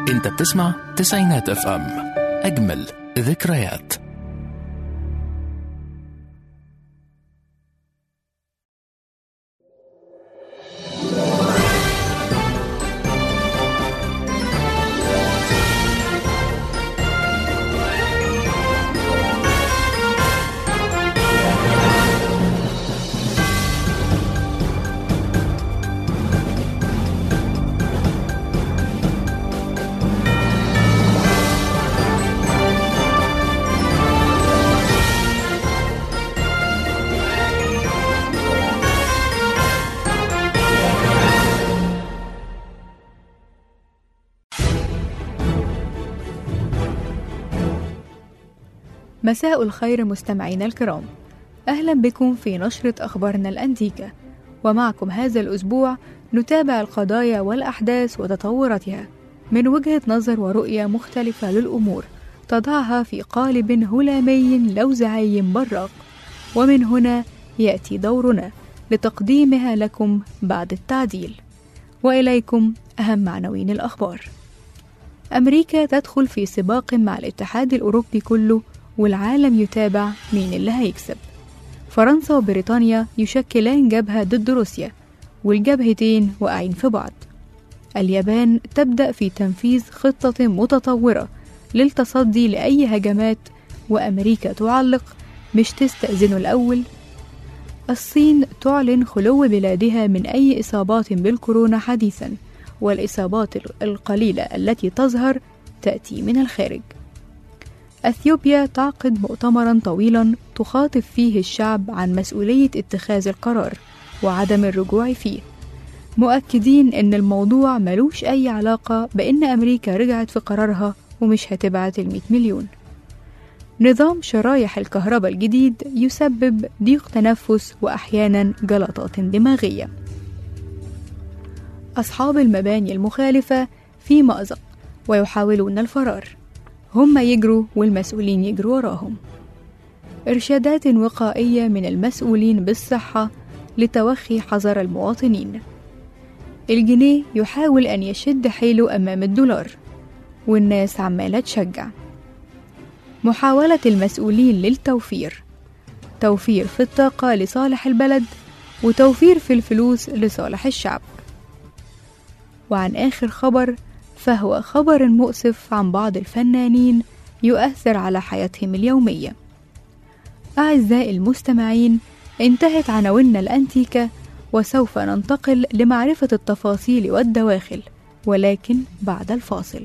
انت بتسمع تسعينات اف ام اجمل ذكريات مساء الخير مستمعينا الكرام أهلا بكم في نشرة أخبارنا الأنتيكة ومعكم هذا الأسبوع نتابع القضايا والأحداث وتطوراتها من وجهة نظر ورؤية مختلفة للأمور تضعها في قالب هلامي لوزعي براق ومن هنا يأتي دورنا لتقديمها لكم بعد التعديل وإليكم أهم عناوين الأخبار أمريكا تدخل في سباق مع الاتحاد الأوروبي كله والعالم يتابع مين اللي هيكسب فرنسا وبريطانيا يشكلان جبهة ضد روسيا والجبهتين واقعين في بعض اليابان تبدأ في تنفيذ خطة متطورة للتصدي لأي هجمات وأمريكا تعلق مش تستأذنوا الأول الصين تعلن خلو بلادها من أي إصابات بالكورونا حديثا والإصابات القليلة التي تظهر تأتي من الخارج أثيوبيا تعقد مؤتمرا طويلا تخاطب فيه الشعب عن مسؤولية اتخاذ القرار وعدم الرجوع فيه مؤكدين إن الموضوع ملوش أي علاقة بإن أمريكا رجعت في قرارها ومش هتبعت المئة مليون نظام شرايح الكهرباء الجديد يسبب ضيق تنفس وأحيانا جلطات دماغية أصحاب المباني المخالفة في مأزق ويحاولون الفرار هم يجروا والمسؤولين يجروا وراهم إرشادات وقائية من المسؤولين بالصحة لتوخي حذر المواطنين الجنيه يحاول أن يشد حيله أمام الدولار والناس عمالة تشجع محاولة المسؤولين للتوفير توفير في الطاقة لصالح البلد وتوفير في الفلوس لصالح الشعب وعن آخر خبر فهو خبر مؤسف عن بعض الفنانين يؤثر على حياتهم اليومية أعزائي المستمعين انتهت عناويننا الأنتيكة وسوف ننتقل لمعرفة التفاصيل والدواخل ولكن بعد الفاصل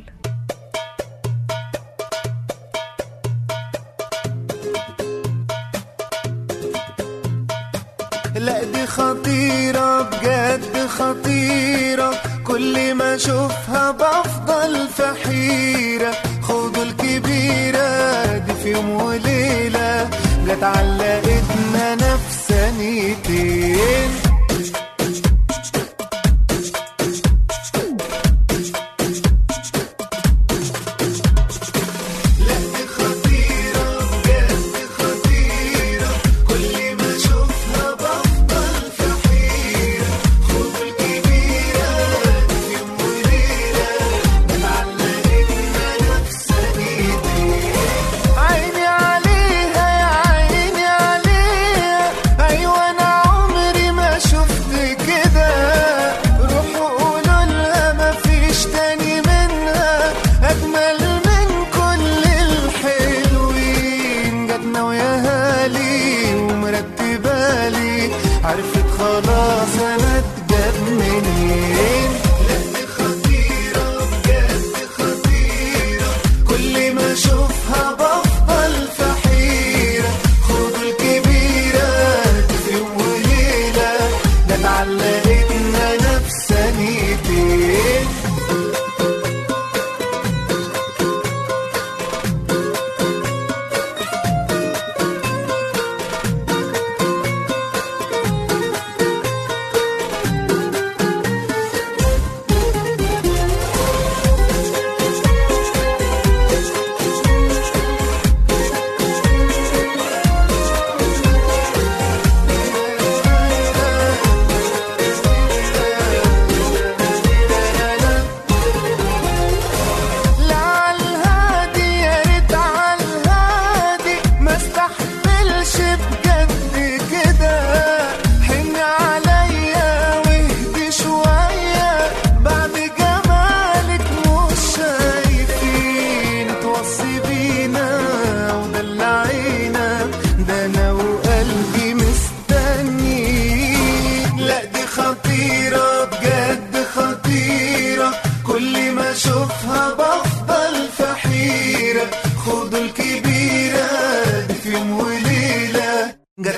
لا دي خطيرة بجد خطيرة كل ما اشوفها بفضل في حيرة خدوا الكبيرة دي في يوم وليلة جت علقتنا نفسانيتين لا دي خطيرة بجد خطيرة كل ما اشوفها بفضل في حيرة خدوا الكبيرة دي في يوم وليلة متعلقتنا نفسانيتين عيني عليها يا عيني عليها أيوة أنا عمري ما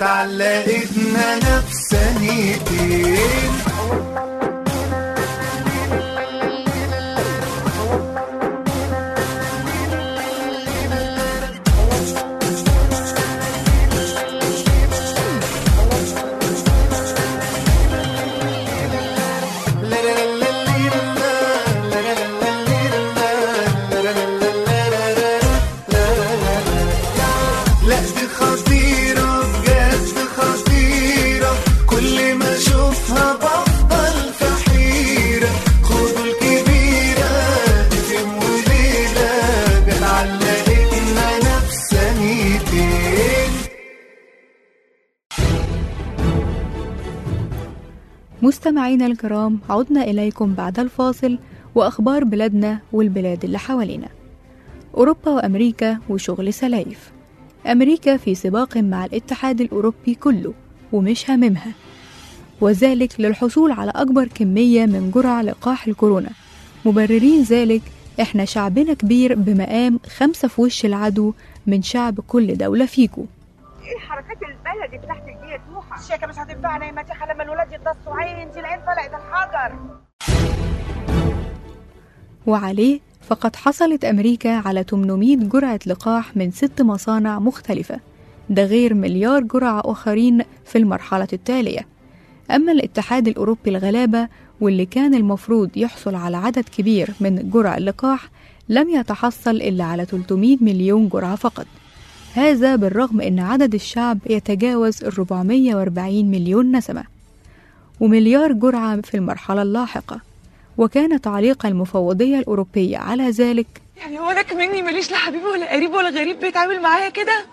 بتعلق ايدنا نفسانيتين لا دي خطيرة بجد خطيرة كل ما اشوفها بفضل في حيرة خدوا الكبيرة تتم وليلة بتعلق ايدنا نفسانيتين مستمعينا الكرام عدنا إليكم بعد الفاصل وأخبار بلادنا والبلاد اللي حوالينا أوروبا وأمريكا وشغل سلايف أمريكا في سباق مع الاتحاد الأوروبي كله ومش هاممها وذلك للحصول على أكبر كمية من جرعة لقاح الكورونا مبررين ذلك إحنا شعبنا كبير بمقام خمسة في وش العدو من شعب كل دولة فيكو ايه الحركات البلدي بتاعتك دي يا توحه الشيكه مش هتنفعنا يا متيحه لما الولاد يتصوا عين دي العين طلعت الحجر وعليه فقد حصلت أمريكا على 800 جرعة لقاح من ست مصانع مختلفة ده غير مليار جرعة آخرين في المرحلة التالية أما الاتحاد الأوروبي الغلابة واللي كان المفروض يحصل على عدد كبير من جرع اللقاح لم يتحصل إلا على 300 مليون جرعة فقط هذا بالرغم أن عدد الشعب يتجاوز ال 440 مليون نسمة ومليار جرعة في المرحلة اللاحقة وكان تعليق المفوضية الأوروبية على ذلك يعني هو انا مني ماليش لا حبيب ولا قريب ولا غريب بيتعامل معايا كده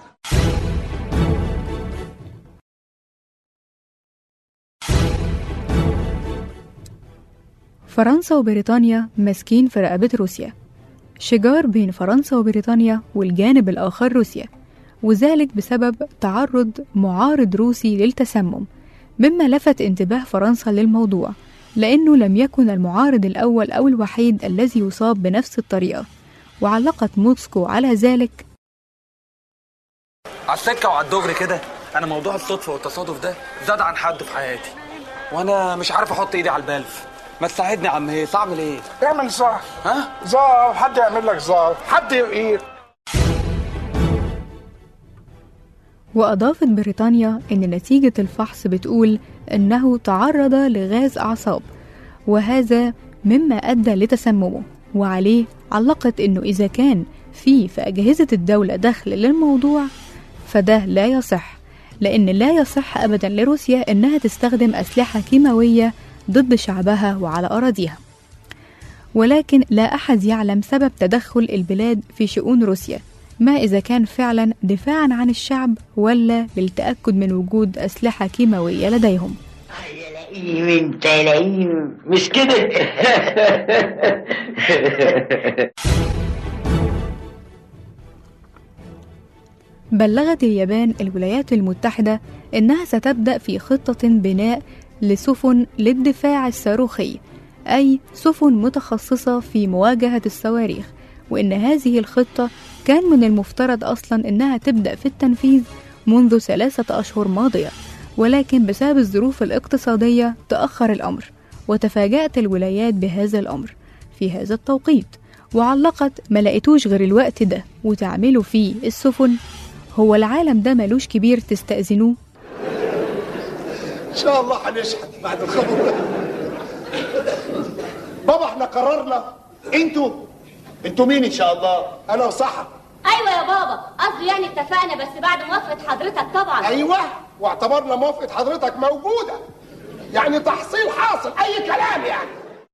فرنسا وبريطانيا ماسكين في رقبة روسيا شجار بين فرنسا وبريطانيا والجانب الآخر روسيا وذلك بسبب تعرض معارض روسي للتسمم مما لفت انتباه فرنسا للموضوع لأنه لم يكن المعارض الأول أو الوحيد الذي يصاب بنفس الطريقة وعلقت موسكو على ذلك على السكه وعلى الدغري كده انا موضوع الصدفه والتصادف ده زاد عن حد في حياتي وانا مش عارف احط ايدي على البلف ما تساعدني يا عم هيث اعمل ايه اعمل زار ها زار حد يعمل لك زار حد يقير وأضافت بريطانيا أن نتيجة الفحص بتقول أنه تعرض لغاز أعصاب وهذا مما أدى لتسممه وعليه علقت أنه إذا كان في في أجهزة الدولة دخل للموضوع فده لا يصح لأن لا يصح أبدا لروسيا أنها تستخدم أسلحة كيماوية ضد شعبها وعلى أراضيها ولكن لا أحد يعلم سبب تدخل البلاد في شؤون روسيا ما إذا كان فعلا دفاعا عن الشعب ولا للتأكد من وجود أسلحة كيماوية لديهم لئيم انت لئيم مش كده بلغت اليابان الولايات المتحدة إنها ستبدأ في خطة بناء لسفن للدفاع الصاروخي أي سفن متخصصة في مواجهة الصواريخ وإن هذه الخطة كان من المفترض أصلا إنها تبدأ في التنفيذ منذ ثلاثة أشهر ماضية ولكن بسبب الظروف الاقتصادية تأخر الأمر وتفاجأت الولايات بهذا الأمر في هذا التوقيت وعلقت ما لقيتوش غير الوقت ده وتعملوا فيه السفن هو العالم ده ملوش كبير تستأذنوه ان شاء الله هنشحت بعد الخبر ده بابا احنا قررنا انتوا انتوا مين ان شاء الله انا وصحة ايوه يا بابا قصدي يعني اتفقنا بس بعد موافقه حضرتك طبعا ايوه واعتبرنا موافقة حضرتك موجودة يعني تحصيل حاصل اي كلام يعني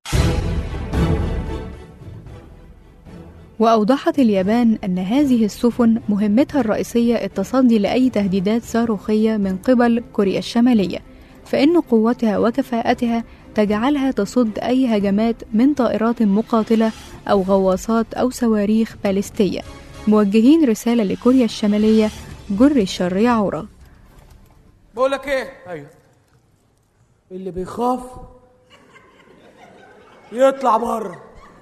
وأوضحت اليابان أن هذه السفن مهمتها الرئيسية التصدي لأي تهديدات صاروخية من قبل كوريا الشمالية فإن قوتها وكفاءتها تجعلها تصد أي هجمات من طائرات مقاتلة أو غواصات أو صواريخ باليستية موجهين رسالة لكوريا الشمالية جر الشر يعورة بقول لك ايه ايوه اللي بيخاف يطلع بره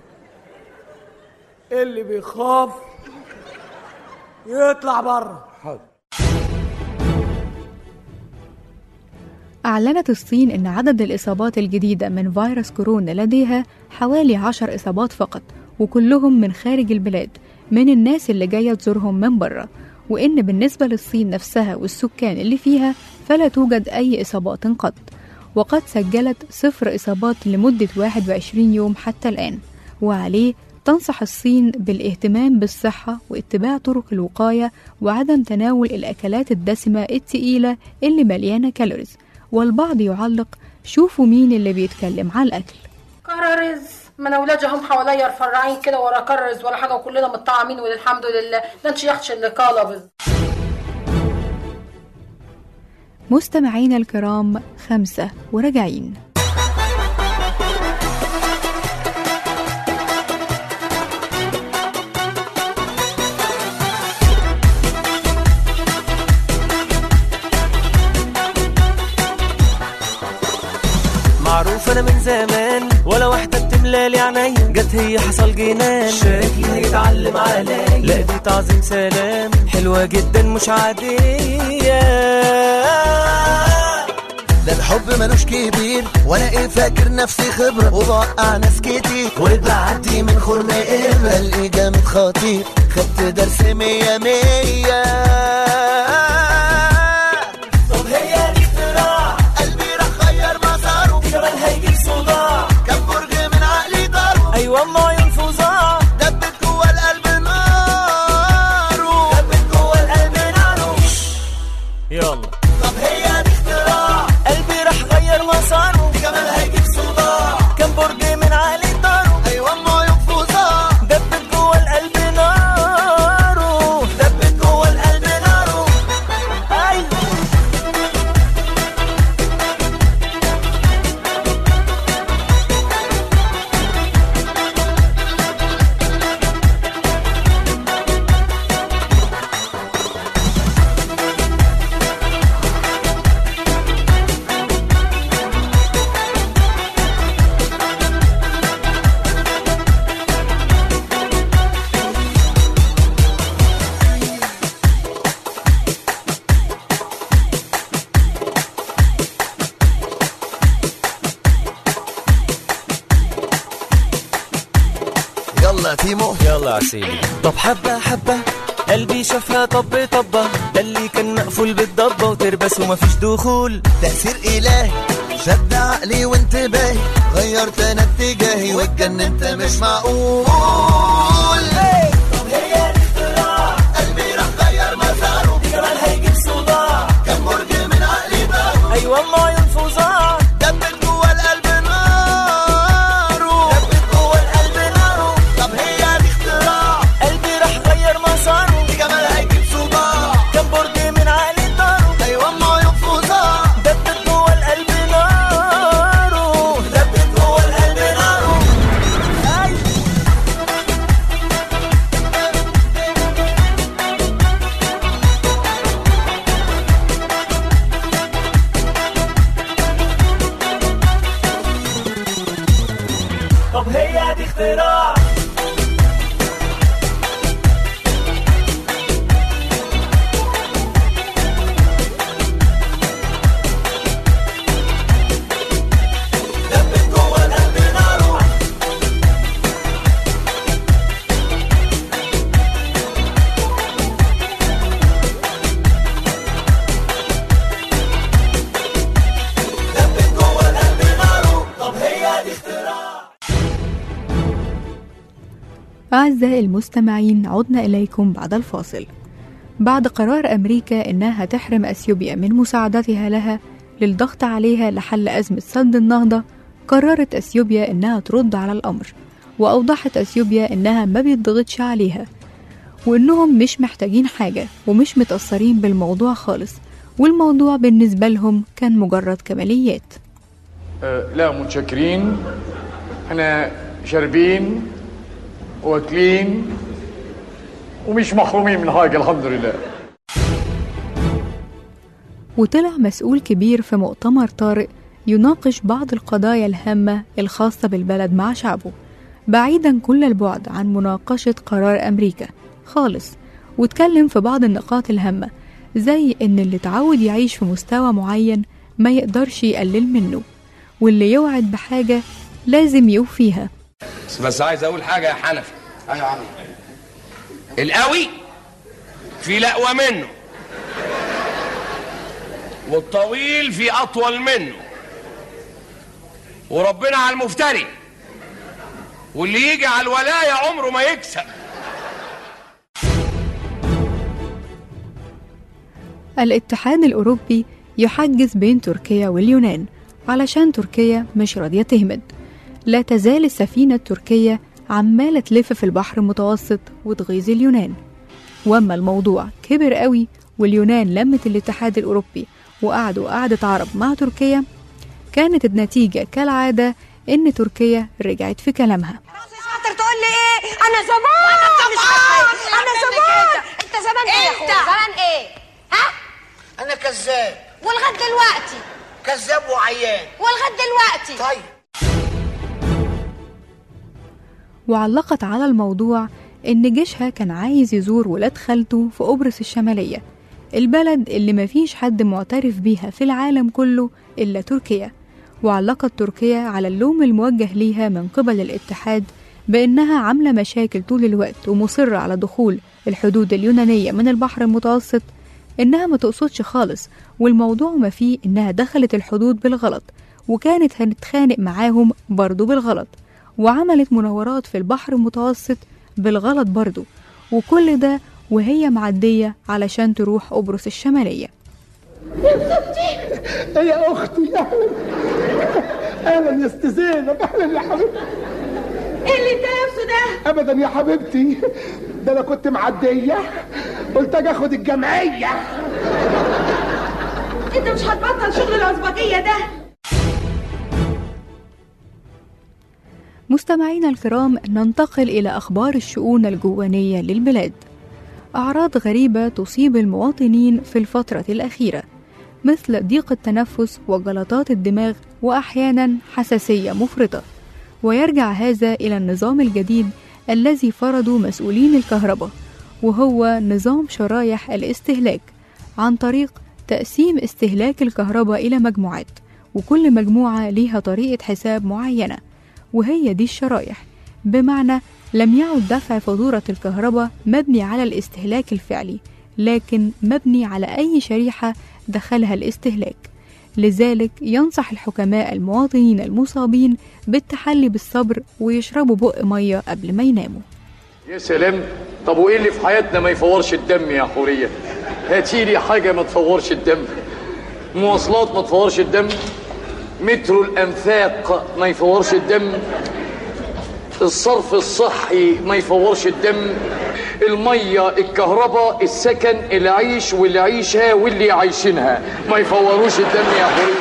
اللي بيخاف يطلع بره أعلنت الصين أن عدد الإصابات الجديدة من فيروس كورونا لديها حوالي عشر إصابات فقط وكلهم من خارج البلاد من الناس اللي جاية تزورهم من بره وإن بالنسبة للصين نفسها والسكان اللي فيها فلا توجد أي إصابات قط وقد سجلت صفر إصابات لمدة 21 يوم حتى الآن وعليه تنصح الصين بالاهتمام بالصحة واتباع طرق الوقاية وعدم تناول الأكلات الدسمة التقيلة اللي مليانة كالوريز والبعض يعلق شوفوا مين اللي بيتكلم على الأكل كررز ما انا ولادي هم حواليا رفرعين كده ورا كررز ولا حاجه وكلنا متطعمين والحمد لله ده انت ياختش اللي قالبز مستمعينا الكرام خمسة وراجعين معروف انا من زمان ولا واحدة بتملالي عينيا جت هي حصل جنان شكلي هيتعلم عليا لا دي تعظيم سلام حلوة جدا مش عادية ده الحب ملوش كبير وانا ايه فاكر نفسي خبرة وبوقع ناس كتير وبعدي من خرم قرة الاقي جامد خطير خدت درس مية مية طب هي دي اختراع قلبي راح غير مساره كمان هيجيب صداع كم برج من عقلي ضرب ايوه اما عيون فظاع دبت جوه القلب ناره دبت جوه القلب ناره يلا طب هي دي اختراع قلبي راح غير مساره كمان هيجيب صداع كم برج من عالي داره ايوه اما ينفذها دبت جوه القلب ناره دبت جوه القلب ناره ايوه يلا يا تيمو يلا يا سيدي طب حبة حبة قلبي شافها طب طبة ده اللي كان مقفول بالضبة وتربس ومفيش دخول تأثير إلهي شد عقلي وانتباهي غيرت أنا اتجاهي واتجننت مش معقول طب هي دي اختراع قلبي راح غير مساره كمان هيجيب صداع كم برج من عقلي ضرب ايوه اما عيون فظاع دبت جوه القلب ناره دبت جوه القلب ناره طب هي دي اختراع قلبي راح غير مساره كمان هيجيب صداع كم برج من عالي داره أيوة ما ينفذها دبت جوه القلب ناره دبت جوه القلب ناره ايوه طب هي دي اختراع دبت جوه القلب ناره دبت جوه القلب ناره طب هي دي اختراع أعزائي المستمعين عدنا إليكم بعد الفاصل بعد قرار أمريكا إنها تحرم أثيوبيا من مساعدتها لها للضغط عليها لحل أزمة سد النهضة قررت أثيوبيا إنها ترد على الأمر وأوضحت أثيوبيا إنها ما بيتضغطش عليها وإنهم مش محتاجين حاجة ومش متأثرين بالموضوع خالص والموضوع بالنسبة لهم كان مجرد كماليات آه، لا متشكرين احنا شاربين واكلين ومش محرومين من حاجه الحمد لله وطلع مسؤول كبير في مؤتمر طارئ يناقش بعض القضايا الهامة الخاصة بالبلد مع شعبه بعيدا كل البعد عن مناقشة قرار أمريكا خالص واتكلم في بعض النقاط الهامة زي إن اللي اتعود يعيش في مستوى معين ما يقدرش يقلل منه واللي يوعد بحاجة لازم يوفيها بس, بس عايز اقول حاجه يا حنفي ايوه يا عم القوي في لقوى منه والطويل في اطول منه وربنا على المفتري واللي يجي على الولايه عمره ما يكسب الاتحاد الأوروبي يحجز بين تركيا واليونان علشان تركيا مش راضية تهمد لا تزال السفينة التركية عمالة تلف في البحر المتوسط وتغيظ اليونان واما الموضوع كبر قوي واليونان لمت الاتحاد الأوروبي وقعدوا قعدة عرب مع تركيا كانت النتيجة كالعادة إن تركيا رجعت في كلامها شاطر تقول لي ايه انا زمان مش عارفه انا زمان انت زمان ايه يا اخويا زمان ايه ها انا كذاب ولغايه دلوقتي كذاب وعيان ولغايه دلوقتي طيب وعلقت على الموضوع إن جيشها كان عايز يزور ولاد خالته في قبرص الشمالية البلد اللي مفيش حد معترف بيها في العالم كله إلا تركيا وعلقت تركيا على اللوم الموجه ليها من قبل الاتحاد بأنها عاملة مشاكل طول الوقت ومصرة على دخول الحدود اليونانية من البحر المتوسط إنها ما تقصدش خالص والموضوع ما فيه إنها دخلت الحدود بالغلط وكانت هنتخانق معاهم برضو بالغلط وعملت مناورات في البحر المتوسط بالغلط برضو وكل ده وهي معدية علشان تروح قبرص الشمالية يا اختي اهلا اهلا يا ست زينب اهلا يا حبيبتي ايه اللي انت لابسه ده ابدا يا حبيبتي ده انا كنت معديه قلت اجي اخد الجمعيه انت مش هتبطل شغل العصبجيه ده مستمعينا الكرام ننتقل إلى أخبار الشؤون الجوانية للبلاد أعراض غريبة تصيب المواطنين في الفترة الأخيرة مثل ضيق التنفس وجلطات الدماغ وأحيانا حساسية مفرطة ويرجع هذا إلى النظام الجديد الذي فرضه مسؤولين الكهرباء وهو نظام شرايح الاستهلاك عن طريق تقسيم استهلاك الكهرباء إلى مجموعات وكل مجموعة ليها طريقة حساب معينة وهي دي الشرايح بمعنى لم يعد دفع فاتورة الكهرباء مبني على الاستهلاك الفعلي لكن مبني على أي شريحة دخلها الاستهلاك لذلك ينصح الحكماء المواطنين المصابين بالتحلي بالصبر ويشربوا بق مية قبل ما يناموا يا سلام طب وايه اللي في حياتنا ما يفورش الدم يا حوريه هاتي لي حاجه ما تفورش الدم مواصلات ما تفورش الدم مترو الانفاق ما يفورش الدم الصرف الصحي ما يفورش الدم الميه الكهرباء السكن العيش والعيشه واللي عايشينها ما يفوروش الدم يا حوريه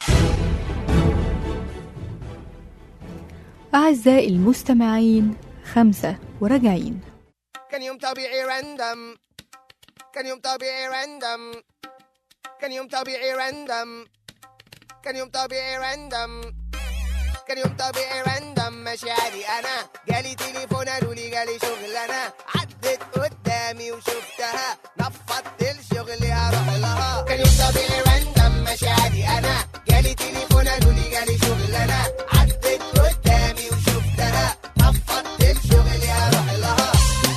أعزائي المستمعين خمسة وراجعين كان يوم طبيعي راندم كان يوم طبيعي راندم كان يوم طبيعي راندم كان يوم طبيعي راندم كان يوم طبيعي راندم ماشي عادي انا جالي تليفون قالوا لي جالي شغل انا عدت قدامي وشفتها نفضت الشغل هروح لها كان يوم طبيعي راندم ماشي عادي انا جالي تليفون قالوا لي جالي شغل انا عدت قدامي وشفتها نفضت الشغل هروح لها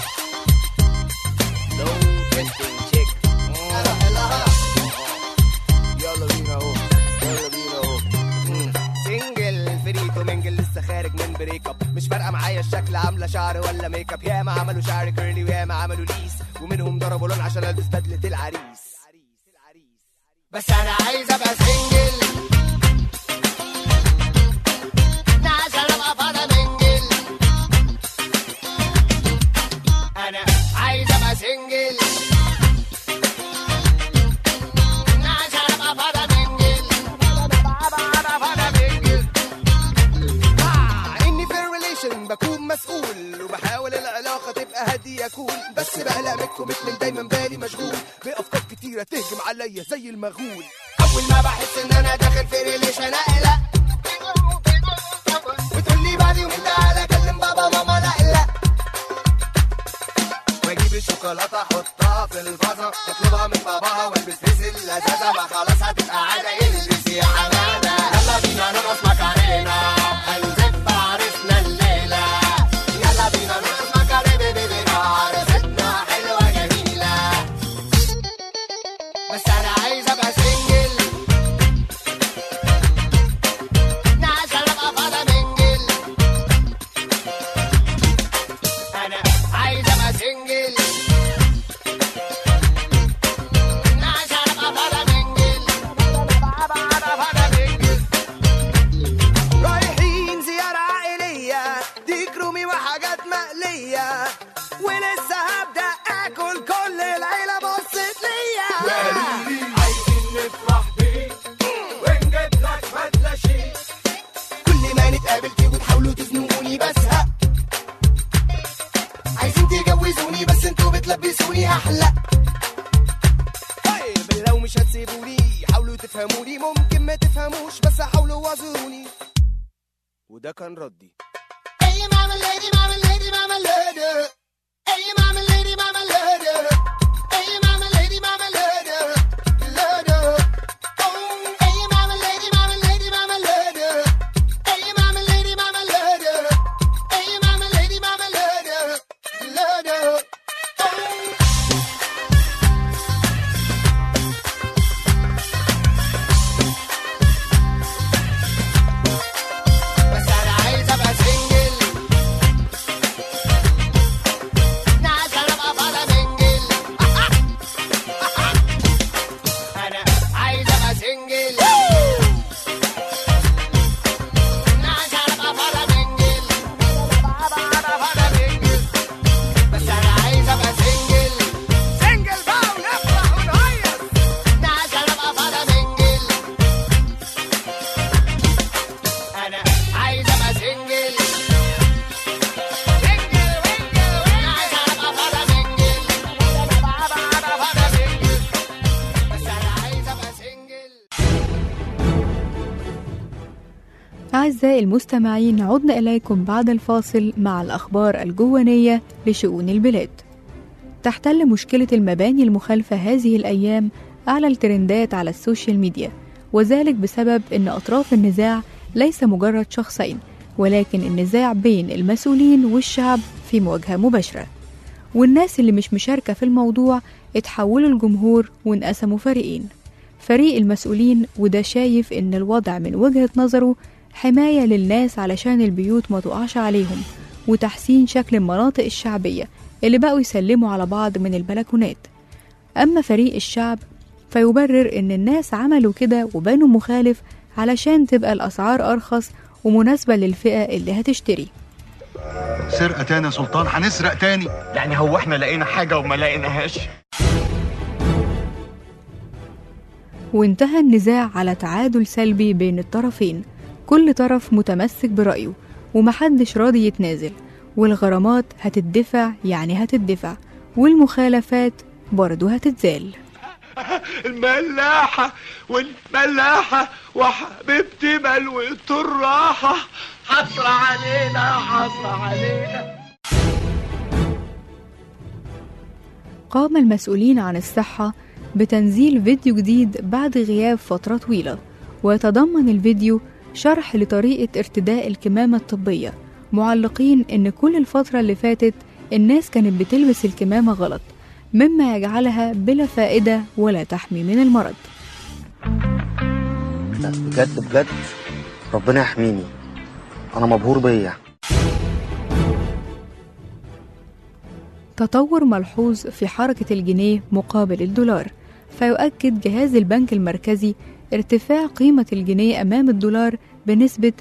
لو تشتين تشيك هروح لها يلا بينا اهو يلا بينا اهو مم. سنجل فريتو منجل لسه خارج من بريك اب مش فارقه معايا الشكل عامله شعر ولا ميك اب ياما عملوا شعر كيرلي وياما عملوا ليس ومنهم ضربوا لون عشان البس بدله العريس بس انا عايز ابقى سنجل أنا عشان ابقى فاضي منجل انا عايز ابقى سنجل أنا عشان ابقى فاضي منجل أبقى فاضي منجل آه، اني في الريليشن بكون مسؤول وبحاول العلاقه تبقى هاديه كول بس بقلق من الكوميتمنت دايما بالي مشغول بافكار كتيره تهجم عليا زي المغول اول ما بحس ان انا داخل في ريليشن اقلق وتقول لي بعد يومين تعالى كلم بابا ماما لا لا واجيب الشوكولاته احطها في الفازة تطلبها من باباها والبس بيس اللذاذة ما خلاص هتبقى عادة البسي يا حمادة يلا بينا نرقص مكارينا هنزف عرسنا الليلة يلا بينا نرقص مكارينا عرستنا حلوة جميلة بس أنا عايز أبقى سنجل عشان أبقى فاضة منجل أنا عايز أبقى سنجل عشان أبقى فاضة منجل رايحين زيارة عائلية ديك رومي وحاجات مقلية ولسه هبدأ آكل كل العيلة بصت ليا عايزين نفرح بيك ونجيب لك بدلة شيك كل ما نتقابل تيجوا تحاولوا تزنقوني بزهق عايزين تجوزوني بس انتوا بتلبسوني احلى طيب لو مش هتسيبوني حاولوا تفهموني ممكن ما تفهموش بس حاولوا وازوني وده كان ردي Hey mama lady, mama lady, mama lady. Hey mama lady, mama lady. Hey mama lady, mama lady. Lady. Oh, hey mama lady, mama lady, mama lady. Hey mama lady, mama lady. Hey mama lady, mama lady. Lady. Oh. بس انا عايز ابقى سنجل عشان ابقى فاضة منجل انا عايز ابقى سنجل عشان ابقى فاضة منجل فاضة منجل بس انا عايز ابقى سنجل سنجل بقى ونفرح ونهيص عشان ابقى فاضة منجل انا عايز ابقى سنجل سنجل وينجل وينجل عشان ابقى فاضة منجل ابقى فاضة منجل بس انا عايز ابقى سنجل أعزائي المستمعين عدنا إليكم بعد الفاصل مع الأخبار الجوانية لشؤون البلاد تحتل مشكلة المباني المخالفة هذه الأيام أعلى الترندات على السوشيال ميديا وذلك بسبب أن أطراف النزاع ليس مجرد شخصين ولكن النزاع بين المسؤولين والشعب في مواجهة مباشرة والناس اللي مش مشاركة في الموضوع اتحولوا الجمهور وانقسموا فريقين فريق المسؤولين وده شايف ان الوضع من وجهة نظره حماية للناس علشان البيوت ما تقعش عليهم وتحسين شكل المناطق الشعبية اللي بقوا يسلموا على بعض من البلكونات أما فريق الشعب فيبرر إن الناس عملوا كده وبانوا مخالف علشان تبقى الأسعار أرخص ومناسبة للفئة اللي هتشتري سرقة تاني يا سلطان هنسرق تاني يعني هو احنا لقينا حاجة وما لقيناهاش وانتهى النزاع على تعادل سلبي بين الطرفين كل طرف متمسك برأيه ومحدش راضي يتنازل والغرامات هتدفع يعني هتدفع والمخالفات برضه هتتزال الملاحة والملاحة وحبيبتي ملوت الراحة حصر علينا حصر علينا قام المسؤولين عن الصحة بتنزيل فيديو جديد بعد غياب فترة طويلة ويتضمن الفيديو شرح لطريقة ارتداء الكمامة الطبية معلقين إن كل الفترة اللي فاتت الناس كانت بتلبس الكمامة غلط مما يجعلها بلا فائدة ولا تحمي من المرض لا بجد بجد ربنا يحميني انا مبهور بيا تطور ملحوظ في حركة الجنيه مقابل الدولار فيؤكد جهاز البنك المركزي ارتفاع قيمة الجنيه أمام الدولار بنسبة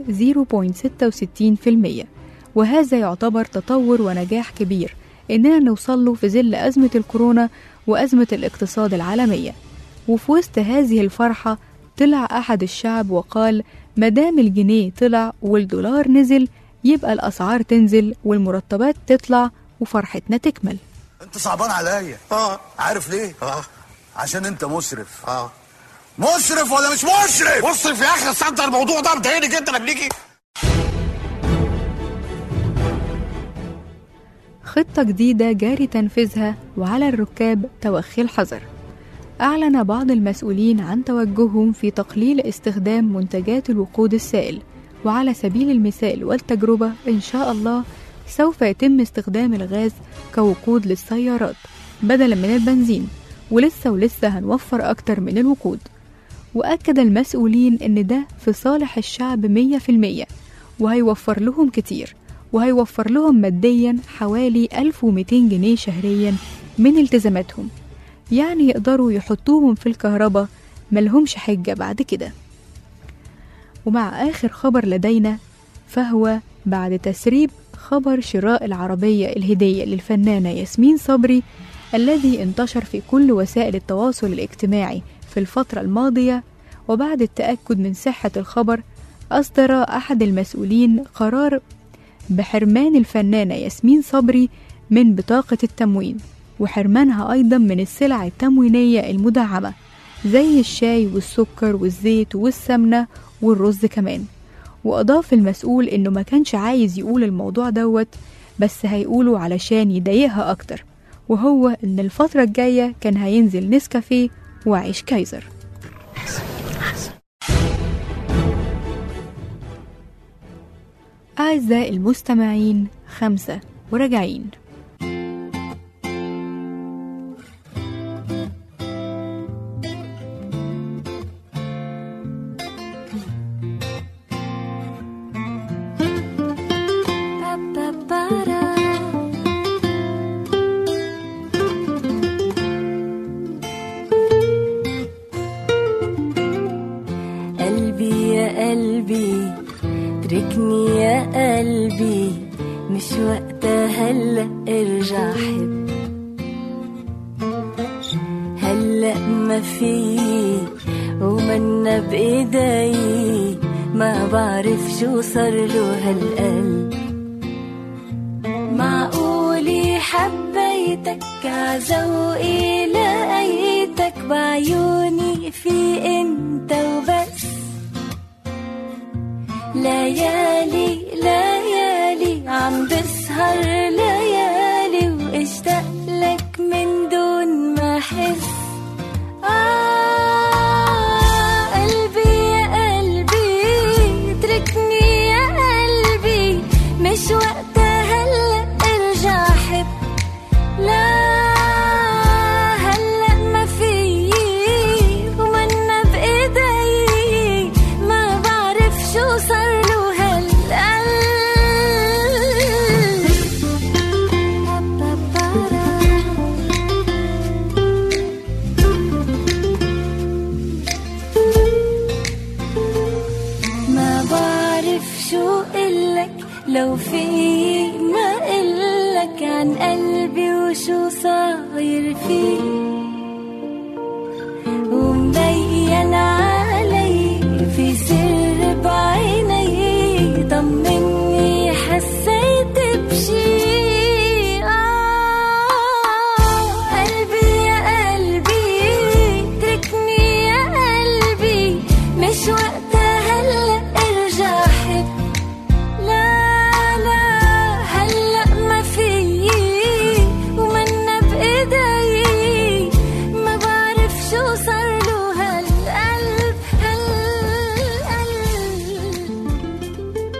0.66% وهذا يعتبر تطور ونجاح كبير إننا نوصل له في ظل أزمة الكورونا وأزمة الاقتصاد العالمية وفي وسط هذه الفرحة طلع أحد الشعب وقال مدام الجنيه طلع والدولار نزل يبقى الأسعار تنزل والمرتبات تطلع وفرحتنا تكمل انت صعبان عليا اه عارف ليه اه عشان انت مسرف اه مسرف ولا مش مسرف مصرف يا اخي صدر الموضوع ده مضايقني جدا قبليكي خطة جديدة جاري تنفيذها وعلى الركاب توخي الحذر أعلن بعض المسؤولين عن توجههم في تقليل استخدام منتجات الوقود السائل وعلى سبيل المثال والتجربة إن شاء الله سوف يتم استخدام الغاز كوقود للسيارات بدلا من البنزين ولسه ولسه هنوفر أكتر من الوقود وأكد المسؤولين إن ده في صالح الشعب مية في المية وهيوفر لهم كتير وهيوفر لهم ماديا حوالي 1200 جنيه شهريا من التزاماتهم يعني يقدروا يحطوهم في الكهرباء ملهمش حجة بعد كده ومع آخر خبر لدينا فهو بعد تسريب خبر شراء العربية الهدية للفنانة ياسمين صبري الذي انتشر في كل وسائل التواصل الاجتماعي في الفترة الماضية وبعد التأكد من صحة الخبر أصدر أحد المسؤولين قرار بحرمان الفنانة ياسمين صبري من بطاقة التموين وحرمانها أيضا من السلع التموينية المدعمة زي الشاي والسكر والزيت والسمنة والرز كمان وأضاف المسؤول إنه ما كانش عايز يقول الموضوع دوت بس هيقوله علشان يضايقها أكتر وهو إن الفترة الجاية كان هينزل نسكافيه وعيش كايزر أعزائي المستمعين خمسة وراجعين قلبي يا قلبي اتركني يا قلبي مش وقتها هلا ارجع حب هلا ما في ومنا بايدي ما بعرف شو صار له هالقلب معقولي حبيتك عزوقي لقيتك بعيوني في انت وبس ليالي ليالي عم بسهر ليالي واشتاق لك من دون ما احس آه قلبي يا قلبي اتركني يا قلبي مش وقتها هلا ارجع حب لا هلا ما في ومنا بايدي ما بعرف شو صار له ما بعرف شو قلك لو في ما قلك عن قلبي وشو صاير فيه ومبين علي في سر بعيني طمني حسيت بشي آه قلبي يا قلبي اتركني يا قلبي مش وقتها هلا ارجع حب لا لا هلا ما في ومنا بايدي ما بعرف شو صار له هالقلب هالقلب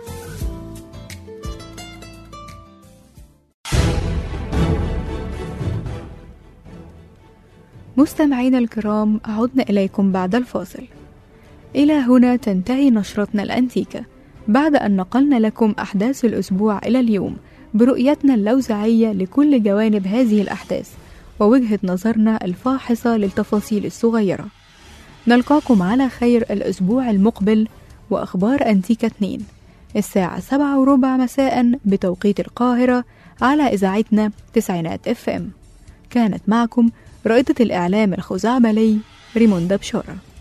مستمعينا الكرام عدنا إليكم بعد الفاصل إلى هنا تنتهي نشرتنا الأنتيكة بعد أن نقلنا لكم أحداث الأسبوع إلى اليوم برؤيتنا اللوزعية لكل جوانب هذه الأحداث ووجهة نظرنا الفاحصة للتفاصيل الصغيرة نلقاكم على خير الأسبوع المقبل وأخبار أنتيكا 2 الساعة سبعة وربع مساء بتوقيت القاهرة على إذاعتنا تسعينات اف ام كانت معكم رائدة الإعلام الخزعبلي ريموندا بشارة